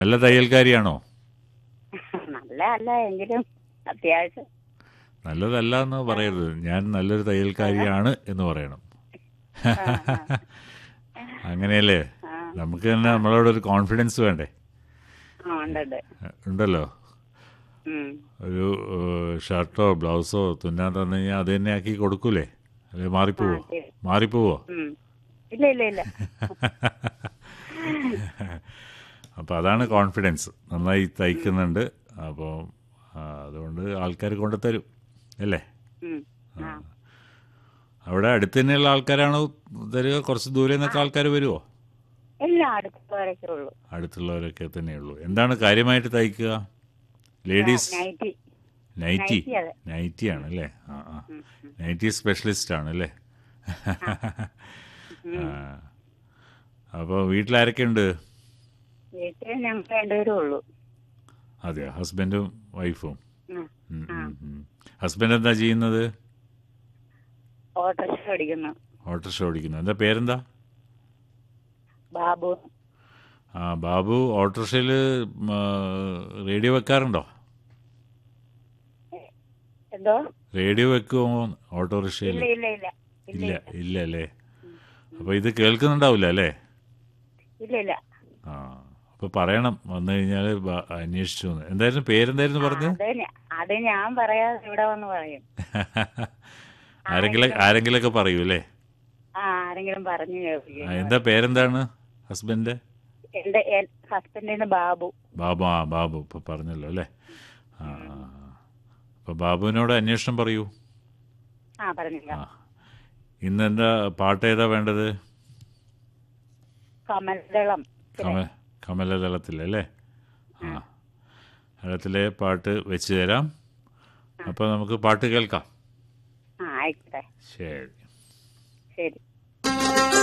നല്ല തയ്യൽക്കാരിയാണോ നല്ല അല്ല എങ്കിലും അത്യാവശ്യം നല്ലതല്ല എന്ന് പറയരുത് ഞാൻ നല്ലൊരു തയ്യൽക്കാരിയാണ് എന്ന് പറയണം അങ്ങനെയല്ലേ ആ നമുക്ക് തന്നെ നമ്മളോടൊരു കോൺഫിഡൻസ് വേണ്ടേ ആ ഉണ്ട് ഉണ്ട് ഉണ്ടല്ലോ ഉം. ഒരു ഏഹ്, ഷർട്ടോ ബ്ലൗസോ തുന്നാൻ തന്നു കഴിഞ്ഞാൽ അത് തന്നെ ആക്കി കൊടുക്കൂലേ അല്ലെ മാറിപ്പോവോ ആ, ശരി. മാറിപ്പോവോ ഉം. ഇല്ല ഇല്ല ഇല്ല അപ്പോൾ അതാണ് കോൺഫിഡൻസ് നന്നായി തയ്ക്കുന്നുണ്ട് അപ്പോൾ അതുകൊണ്ട് ആൾക്കാർ കൊണ്ടുതരും അല്ലേ ഉം. ആ അവിടെ അടുത്ത് തന്നെയുള്ള ആൾക്കാരാണോ തരിക കുറച്ച് ദൂരെ നിന്നൊക്കെ ആൾക്കാർ വരുമോ എല്ലാം അടുത്തുള്ളവരൊക്കെ ഉള്ളൂ അടുത്തുള്ളവരൊക്കെ തന്നെയുള്ളൂ എന്താണ് കാര്യമായിട്ട് തയ്ക്കുക ലേഡീസ് നൈറ്റി നൈറ്റി നൈറ്റി അതെ. നൈറ്റി ആണ് അല്ലേ ആ ആ ഉം, ഉം. നൈറ്റി സ്പെഷ്യലിസ്റ്റ് ആണ് അല്ലേ അപ്പോൾ വീട്ടിലാരൊക്കെ ഉണ്ട് വീട്ടിൽ ഞങ്ങൾ രണ്ടുപേരും ഉള്ളൂ അതെ ഹസ്ബൻഡും വൈഫും ഉം. ആ. ഹസ്ബൻഡ് എന്താ ചെയ്യുന്നത് ഓട്ടോറിക്ഷ ഓടിക്കുന്നു ഓട്ടോറിക്ഷ ഓടിക്കുന്നു എന്താ പേരെന്താ ബാബു ആ ബാബു ഓട്ടോറിക്ഷയിൽ റേഡിയോ വെക്കാറുണ്ടോ എന്തോ റേഡിയോ വെക്കുമോ ഓട്ടോറിക്ഷയിൽ ഇല്ല ഇല്ല ഇല്ല ഇല്ല ഇല്ല ഇല്ല അല്ലേ അപ്പോൾ ഇത് കേൾക്കുന്നുണ്ടാവില്ല അല്ലേ ഇല്ല ഇല്ല ആ അപ്പോൾ പറയണം വന്നു കഴിഞ്ഞാൽ അന്വേഷിച്ചു എന്ന്. എന്തായിരുന്നു പേരെന്തായിരുന്നു പറഞ്ഞത് അത് ഞ- അത് ഞാൻ പറയാതെ ഇവിടെ വന്ന് പറയും ആരെങ്കിലും ആരെങ്കിലൊക്കെ പറയൂ അല്ലേ ആ ആരെങ്കിലും പറഞ്ഞു ആ, കേൾപ്പിക്കും എന്താ പേരെന്താണ് ഹസ്ബൻഡ് എന്റെ ഹസ്ബൻഡിന് ബാബു ബാബു ആ ബാബു ഇപ്പോൾ പറഞ്ഞല്ലോ അല്ലേ ആ ആ, ആ. അപ്പോൾ ബാബുവിനോട് അന്വേഷണം പറയൂ ആ പറഞ്ഞില്ല ആ ഇന്ന് എന്താ പാട്ട് ഏതാ വേണ്ടത് കമലദളം കമ കമലദളത്തിൽ അല്ലേ ആ ദളത്തിലെ പാട്ട് വെച്ച് തരാം അപ്പോൾ നമുക്ക് പാട്ട് കേൾക്കാം ആ ആയിക്കോട്ടെ ശരി ശരി